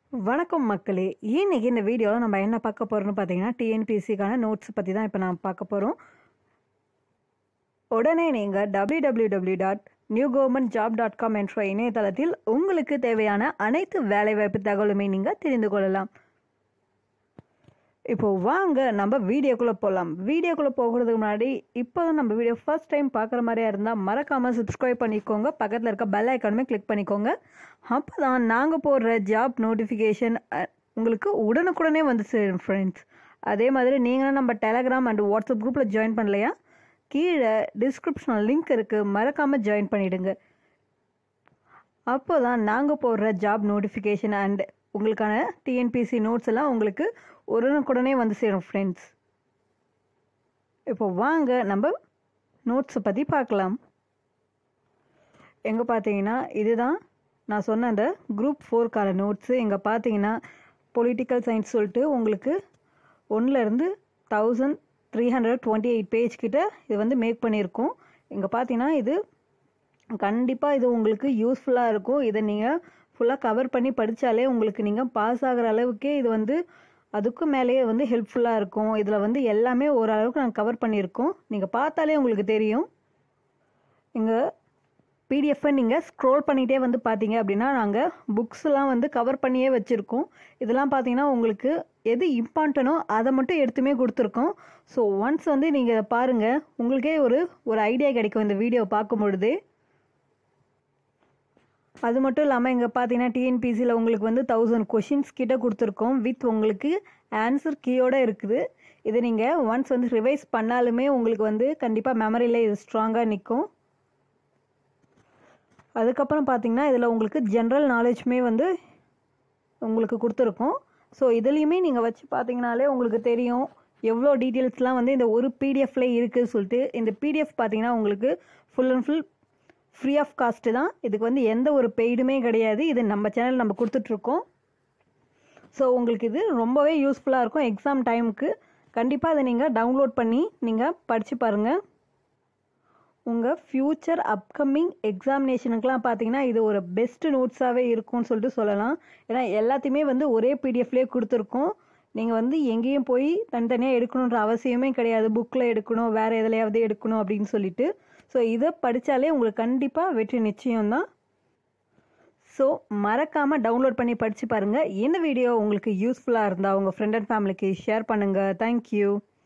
வணக்கம் மக்களே இன்னைக்கு இந்த வீடியோவில் நம்ம என்ன பார்க்க போகிறோம்னு பார்த்தீங்கன்னா டிஎன்பிஎஸ்சிக்கான நோட்ஸ் பற்றி தான் இப்போ நான் பார்க்க போகிறோம் உடனே நீங்கள் W W W dot new government job dot com என்ற இணையதளத்தில் உங்களுக்கு தேவையான அனைத்து வேலைவாய்ப்பு தகவலுமே நீங்கள் தெரிந்து கொள்ளலாம் இப்போ வாங்க நம்ம வீடியோக்குள்ளே போகலாம் வீடியோக்குள்ளே போகிறதுக்கு முன்னாடி இப்போ தான் நம்ம வீடியோ ஃபர்ஸ்ட் டைம் பார்க்குற மாதிரியா இருந்தால் மறக்காமல் சப்ஸ்கிரைப் பண்ணிக்கோங்க பக்கத்தில் இருக்க பெல் ஐக்கானுமே கிளிக் பண்ணிக்கோங்க அப்போ தான் நாங்கள் போடுற ஜாப் நோட்டிஃபிகேஷன் உங்களுக்கு உடனுக்குடனே வந்து சேரும் ஃப்ரெண்ட்ஸ் அதே மாதிரி நீங்களும் நம்ம டெலகிராம் அண்ட் வாட்ஸ்அப் குரூப்பில் ஜாயின் பண்ணலையா கீழே டிஸ்கிரிப்ஷனில் லிங்க் இருக்குது மறக்காமல் ஜாயின் பண்ணிவிடுங்க அப்போ தான் நாங்கள் போடுற ஜாப் நோட்டிஃபிகேஷன் அண்ட் உங்களுக்கான டிஎன்பிசி நோட்ஸ் எல்லாம் உங்களுக்கு உடனுக்குடனே வந்து சேரும் ஃப்ரெண்ட்ஸ் இப்போ வாங்க நம்ம நோட்ஸை பற்றி பார்க்கலாம் எங்கே பார்த்தீங்கன்னா இதுதான் நான் சொன்ன அந்த குரூப் ஃபோர்க்கான நோட்ஸு இங்கே பார்த்தீங்கன்னா பொலிட்டிக்கல் சயின்ஸ் சொல்லிட்டு உங்களுக்கு ஒன்றுலேருந்து thousand three hundred twenty eight page கிட்ட இது வந்து மேக் பண்ணியிருக்கோம் இங்கே பார்த்தீங்கன்னா இது கண்டிப்பாக இது உங்களுக்கு யூஸ்ஃபுல்லாக இருக்கும் இதை நீங்கள் ஃபுல்லாக கவர் பண்ணி படித்தாலே உங்களுக்கு நீங்கள் பாஸ் ஆகிற அளவுக்கே இது வந்து அதுக்கும் மேலேயே வந்து ஹெல்ப்ஃபுல்லாக இருக்கும் இதில் வந்து எல்லாமே ஓரளவுக்கு நாங்கள் கவர் பண்ணியிருக்கோம் நீங்கள் பார்த்தாலே உங்களுக்கு தெரியும் இங்கே பிடிஎஃப்பை நீங்கள் ஸ்க்ரோல் பண்ணிகிட்டே வந்து பார்த்தீங்க அப்படின்னா நாங்கள் புக்ஸ்லாம் வந்து கவர் பண்ணியே வச்சுருக்கோம் இதெல்லாம் பார்த்தீங்கன்னா உங்களுக்கு எது இம்பார்ட்டனோ அதை மட்டும் எடுத்துமே கொடுத்துருக்கோம் ஸோ ஒன்ஸ் வந்து நீங்கள் பாருங்கள் உங்களுக்கே ஒரு ஒரு ஐடியா கிடைக்கும் இந்த வீடியோ பார்க்கும் பொழுதே அது மட்டும் இல்லாமல் இங்கே பார்த்தீங்கன்னா டிஎன்பிசியில் உங்களுக்கு வந்து தௌசண்ட் கொஷின்ஸ் கிட்ட கொடுத்துருக்கோம் வித் உங்களுக்கு ஆன்சர் கீயோடு இருக்குது இது நீங்கள் ஒன்ஸ் வந்து ரிவைஸ் பண்ணாலுமே உங்களுக்கு வந்து கண்டிப்பாக மெமரியில் இது ஸ்ட்ராங்காக நிற்கும் அதுக்கப்புறம் பார்த்தீங்கன்னா இதில் உங்களுக்கு ஜென்ரல் நாலேஜ்மே வந்து உங்களுக்கு கொடுத்துருக்கோம் ஸோ இதுலேயுமே நீங்கள் வச்சு பார்த்தீங்கனாலே உங்களுக்கு தெரியும் எவ்வளோ டீட்டெயில்ஸ்லாம் வந்து இந்த ஒரு பிடிஎஃப்ல இருக்குது சொல்லிட்டு இந்த பிடிஎஃப் பார்த்தீங்கன்னா உங்களுக்கு full and full free of cost தான் இதுக்கு வந்து எந்த ஒரு பெய்டுமே கிடையாது இது நம்ம சேனல் நம்ம கொடுத்துட்ருக்கோம் ஸோ உங்களுக்கு இது ரொம்பவே யூஸ்ஃபுல்லாக இருக்கும் எக்ஸாம் டைமுக்கு கண்டிப்பாக அதை நீங்கள் டவுன்லோட் பண்ணி நீங்கள் படித்து பாருங்கள் உங்கள் ஃப்யூச்சர் அப்கமிங் எக்ஸாமினேஷனுக்குலாம் பார்த்தீங்கன்னா இது ஒரு பெஸ்ட் நோட்ஸாகவே இருக்கும்னு சொல்லிட்டு சொல்லலாம் ஏன்னா எல்லாத்தையுமே வந்து ஒரே பிடிஎஃப்லேயே கொடுத்துருக்கோம் நீங்கள் வந்து எங்கேயும் போய் தனித்தனியாக எடுக்கணுன்ற அவசியமே கிடையாது புக்கில் எடுக்கணும் வேறு எதுலையாவது எடுக்கணும் அப்படின்னு சொல்லிட்டு ஸோ இதை படித்தாலே உங்களுக்கு கண்டிப்பாக வெற்றி நிச்சயம்தான் ஸோ மறக்காமல் டவுன்லோட் பண்ணி படித்து பாருங்கள் இந்த வீடியோ உங்களுக்கு யூஸ்ஃபுல்லாக இருந்தால் உங்கள் ஃப்ரெண்ட் அண்ட் ஃபேமிலிக்கு ஷேர் பண்ணுங்கள் தேங்க்யூ